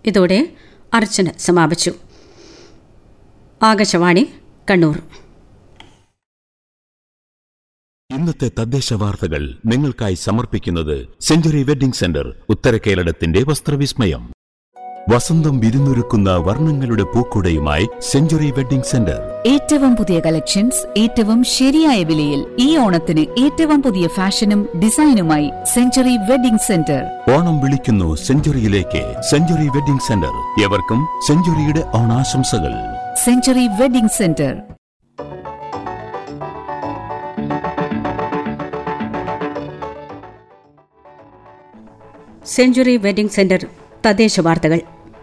ഇതോടെ അർച്ചന സമാപിച്ചു ആകാശവാണി കണ്ണൂർ ഇന്നത്തെ തദ്ദേശ വാർത്തകൾ നിങ്ങൾക്കായി സമർപ്പിക്കുന്നത് സെഞ്ചുറി വെഡിംഗ് സെന്റർ ഉത്തരകേരളത്തിന്റെ വസ്ത്രവിസ്മയം വസന്തം വിരുന്നൊരുക്കുന്ന വർണ്ണങ്ങളുടെ പൂക്കുടയുമായി സെഞ്ചുറി വെഡിംഗ് സെന്റർ ഏറ്റവും പുതിയ കളക്ഷൻസ് ഏറ്റവും ശരിയായ വിലയിൽ ഈ ഓണത്തിന് ഏറ്റവും പുതിയ ഫാഷനും ഡിസൈനുമായി സെഞ്ചുറി വെഡിംഗ് സെന്റർ ഓണം വിളിക്കുന്നു സെഞ്ചുറിയിലേക്ക് സെഞ്ചുറി വെഡിംഗ് സെന്റർ എവർക്കും സെഞ്ചുറിയുടെ ഓണാശംസകൾ century wedding center century wedding center തദ്ദേശ വാർത്തകൾ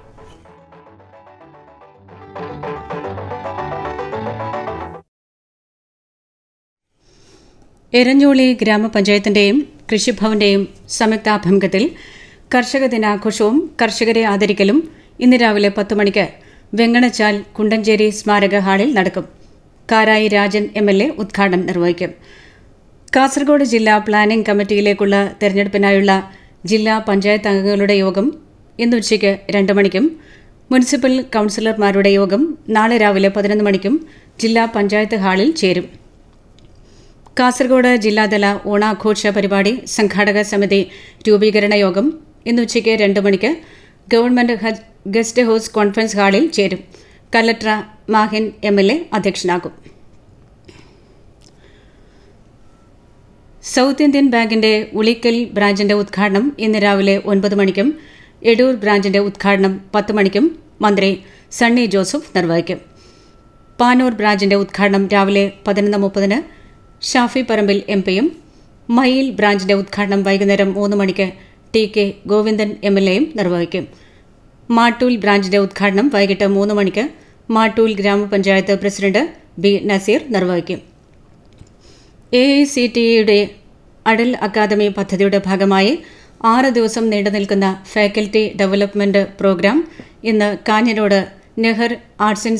എരഞ്ഞോളി ഗ്രാമപഞ്ചായത്തിന്റെയും കൃഷിഭവന്റെയും സംയുക്താഭിമുഖ്യത്തിൽ കർഷക ദിനാഘോഷവും കർഷകരെ ആദരിക്കലും ഇന്ന് രാവിലെ പത്ത് മണിക്ക് വെങ്ങണച്ചാൽ കുണ്ടഞ്ചേരി സ്മാരക ഹാളിൽ നടക്കും Karayi Rajan M L A ഉദ്ഘാടനം നിർവഹിക്കും കാസർഗോഡ് ജില്ലാ പ്ലാനിംഗ് കമ്മിറ്റിയിലേക്കുള്ള തെരഞ്ഞെടുപ്പിനായുള്ള ജില്ലാ പഞ്ചായത്ത് അംഗങ്ങളുടെ യോഗം ഇന്ന് ഉച്ചയ്ക്ക് രണ്ട് മണിക്കും മുനിസിപ്പൽ കൌൺസിലർമാരുടെ യോഗം നാളെ രാവിലെ പതിനൊന്ന് മണിക്കും ജില്ലാ പഞ്ചായത്ത് ഹാളിൽ ചേരും കാസർഗോഡ് ജില്ലാതല ഓണാഘോഷ പരിപാടി സംഘാടക സമിതി രൂപീകരണ യോഗം ഇന്ന് ഉച്ചയ്ക്ക് രണ്ട് മണിക്ക് government Haj guest house conference ഹാളിൽ ചേരും collector Mahin M L A അധ്യക്ഷനാകും സൌത്ത് ഇന്ത്യൻ ബാങ്കിന്റെ ഉളിക്കൽ ബ്രാഞ്ചിന്റെ ഉദ്ഘാടനം ഇന്ന് രാവിലെ ഒൻപത് മണിക്കും എടൂർ ബ്രാഞ്ചിന്റെ ഉദ്ഘാടനം പത്ത് മണിക്കും മന്ത്രി സണ്ണി ജോസഫ് നിർവഹിക്കും പാനൂർ ബ്രാഞ്ചിന്റെ ഉദ്ഘാടനം രാവിലെ പതിനൊന്ന് മുപ്പതിന് ഷാഫി പറമ്പിൽ എം പിയും മയിൽ ബ്രാഞ്ചിന്റെ ഉദ്ഘാടനം വൈകുന്നേരം മൂന്ന് മണിക്ക് T K Govindan M L എയും നിർവഹിക്കും മാട്ടൂൽ ബ്രാഞ്ചിന്റെ ഉദ്ഘാടനം വൈകിട്ട് മൂന്ന് മണിക്ക് മാട്ടൂൽ ഗ്രാമപഞ്ചായത്ത് പ്രസിഡന്റ് ബി നസീർ നിർവഹിക്കും എ ഐ സി ടിയുടെ അടൽ അക്കാദമി പദ്ധതിയുടെ ഭാഗമായി ആറ് ദിവസം നീണ്ടുനിൽക്കുന്ന ഫാക്കൽറ്റി ഡെവലപ്മെന്റ് പ്രോഗ്രാം ഇന്ന് കാഞ്ഞിരോട് നെഹർ ആർട്സ് ആൻഡ്